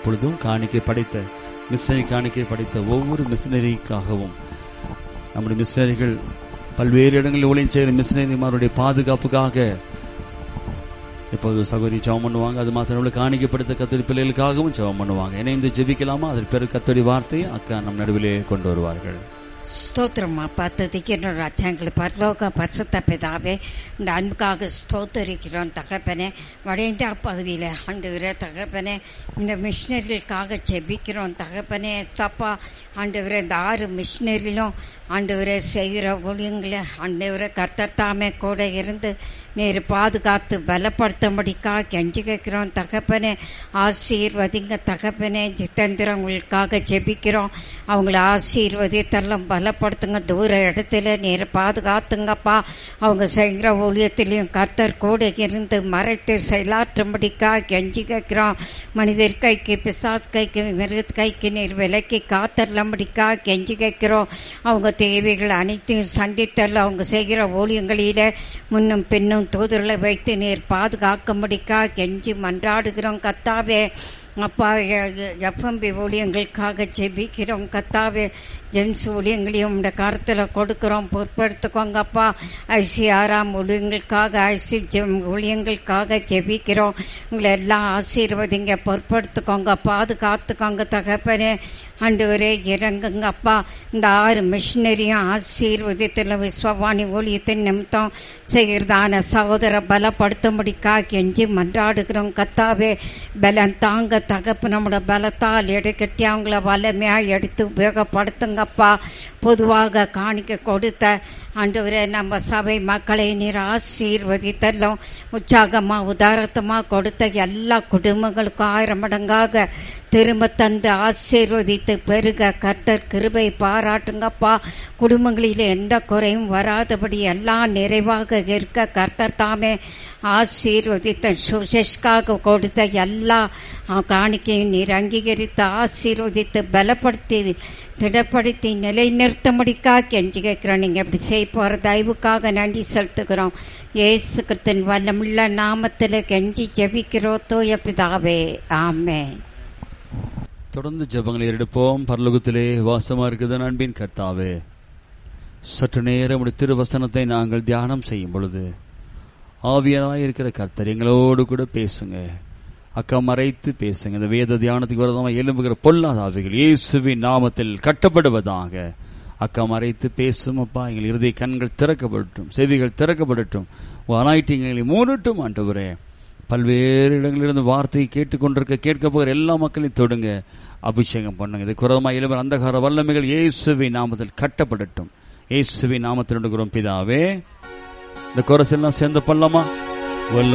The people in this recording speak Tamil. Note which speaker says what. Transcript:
Speaker 1: இப்பொழுதும் காணிக்கை படைத்த மிஷினரி காணிக்கை படைத்த ஒவ்வொரு மிஷினரிக்காகவும் நம்முடைய மிஷினரிகள் பல்வேறு இடங்களில் ஊழியம் செய்கிற மிஷினரிமாருடைய பாதுகாப்புக்காக இப்போது சகோதரி ஜெபம் பண்ணுவாங்க அது மாத்திரம் காணிக்கப்படுத்த கத்தரி பிள்ளைகளுக்காகவும் ஜெபம் பண்ணுவாங்க இணைந்து ஜெபிக்கலாமா அதற்கு பிறகு கத்தடி வார்த்தையை அக்கா நம் நடுவிலே கொண்டு வருவார்கள்
Speaker 2: ஸ்தோத்திரம் அப்பா துதிக்கிற ராஜாங்களை பரலோக பரிசுத்த பிதாவே இந்த அன்புக்காக ஸ்தோத்தரிக்கிறோம் தகப்பனே வடைந்தா பகுதியில் ஆண்டவரே தகப்பனே இந்த மிஷினரிகளுக்காக ஜெபிக்கிறோம் தகப்பனே தப்பா ஆண்டவரே இந்த ஆறு மிஷினரிலும் ஆண்டவரே செய்கிற ஊழியங்களை ஆண்டவரே கர்த்தர் தாமே கூட இருந்து நீர் பாதுகாத்து பலப்படுத்தும்படிக்கா கெஞ்சி கேட்கிறோம் தகப்பனே ஆசீர்வதிங்க தகப்பனே ஜிதேந்திரம் உங்களுக்காக ஜெபிக்கிறோம் அவங்கள ஆசீர்வதித்தெல்லாம் பலப்படுத்துங்க தூர இடத்துல நீர் பாதுகாத்துங்கப்பா அவங்க செய்கிற ஊழியத்திலையும் கர்த்தர் கூட இருந்து மறைத்து செயலாற்றும்படிக்கா கெஞ்சி கேட்கிறோம் மனிதர் கைக்கு பிசாஸ் கைக்கு மிருக கைக்கு நீர் விலைக்கு காத்தரலம்படிக்கா கெஞ்சி கேட்கிறோம் அவங்க தேவைகள் அனைத்தையும் சந்தித்தல் அவங்க செய்கிற ஊழியங்களில முன்னும் பின்னும் தூதர்களை வைத்து நீர் பாதுகாக்கும்படிக்கா கெஞ்சி மன்றாடுகிறோம் கத்தாவே அப்பா எஃப்எம்பி ஊழியங்களுக்காக ஜெபிக்கிறோம் கத்தாவே ஜெம்ஸ் ஊழியங்களையும் இந்த கருத்தில் கொடுக்குறோம் பொறுப்படுத்திக்கோங்கப்பா ஐசிஆராம் ஊழியங்களுக்காக ஐசி ஜெம் ஊழியங்களுக்காக ஜெபிக்கிறோம் உங்களை எல்லாம் ஆசீர்வதிங்க பொறுப்படுத்திக்கோங்க பாதுகாத்துக்கோங்க தகப்பனே ஆண்டவரே இறங்குங்கப்பா இந்த ஆறு மிஷினரியும் ஆசீர்வதித்தில் விஸ்வவாணி ஊழியத்தின் நிமித்தம் செய்கிறதான சகோதர பலப்படுத்தும்படிக்கா கெஞ்சி மன்றாடுகிறோம் கத்தாவே பலன் தாங்க தகப்பு நம்மளோட பலத்தால் எடுக்கட்டி அவங்கள வல்லமையாக எடுத்து உபயோகப்படுத்துங்கப்பா பொதுவாக காணிக்க கொடுத்த ஆண்டவரே நம்ம சபை மக்களை நீர் ஆசீர்வதித்தெல்லாம் உற்சாகமாக உதாரத்தமாக கொடுத்த எல்லா குடும்பங்களுக்கும் ஆயிரம் மடங்காக திரும்ப தந்து ஆசீர்வதித்து பெருக கர்த்தர் கிருபை பாராட்டுங்கப்பா குடும்பங்களில் எந்த குறையும் வராதபடி எல்லாம் நிறைவாக இருக்க கர்த்தர் தாமே ஆசீர்வதித்த சுசேஷ்காக கொடுத்த எல்லா காணிக்கையும் நீர் அங்கீகரித்து ஆசீர்வதித்து பலப்படுத்தி திடப்படுத்தி நிலைநிறுத்தபடிக்கா கெஞ்சி கேட்கிறோம் நீங்கள் இப்படி செய்ய போகிற தயவுக்காக நன்றி செலுத்துகிறோம் ஏசு கிருத்தன் வல்லமுள்ள நாமத்தில் கெஞ்சி ஜெபிக்கிறோம் தூய பிதாவே ஆமே
Speaker 1: தொடர்ந்து ஜெபங்களை எடுப்போம் பரலோகத்திலே வாசமா இருக்குது அன்பின் கர்த்தாவே சற்று நேரம் உடைய திருவசனத்தை நாங்கள் தியானம் செய்யும் பொழுது ஆவியனாய் இருக்கிற கர்த்தர் எங்களோடு கூட பேசுங்க அக்கா மறைத்து பேசுங்க இந்த வேத தியானத்துக்கு வரதாம எலும்புகிற பொல்லாத ஆவிகள் இயேசுவின் நாமத்தில் கட்டப்படுவதாக அக்கா மறைத்து பேசும் அப்பா எங்கள் இறுதி கண்கள் திறக்கப்படட்டும் செவிகள் திறக்கப்படட்டும் அனாயிட்டிங்களை மூடட்டும் ஆண்டவரே பல்வேறு இடங்களிலிருந்து வார்த்தையை கேட்டுக்கொண்டிருக்க கேட்க போகிற எல்லா மக்களையும் தொடுங்க அபிஷேகம் பண்ணுங்க இது குரதமா இளவர் அந்தகார வல்லமைகள் இயேசுவி நாமத்தில் கட்டப்படட்டும் இயேசுவி நாமத்தில் பிதாவே இந்த குரசெல்லாம் சேர்ந்து பண்ணலாமா வல்ல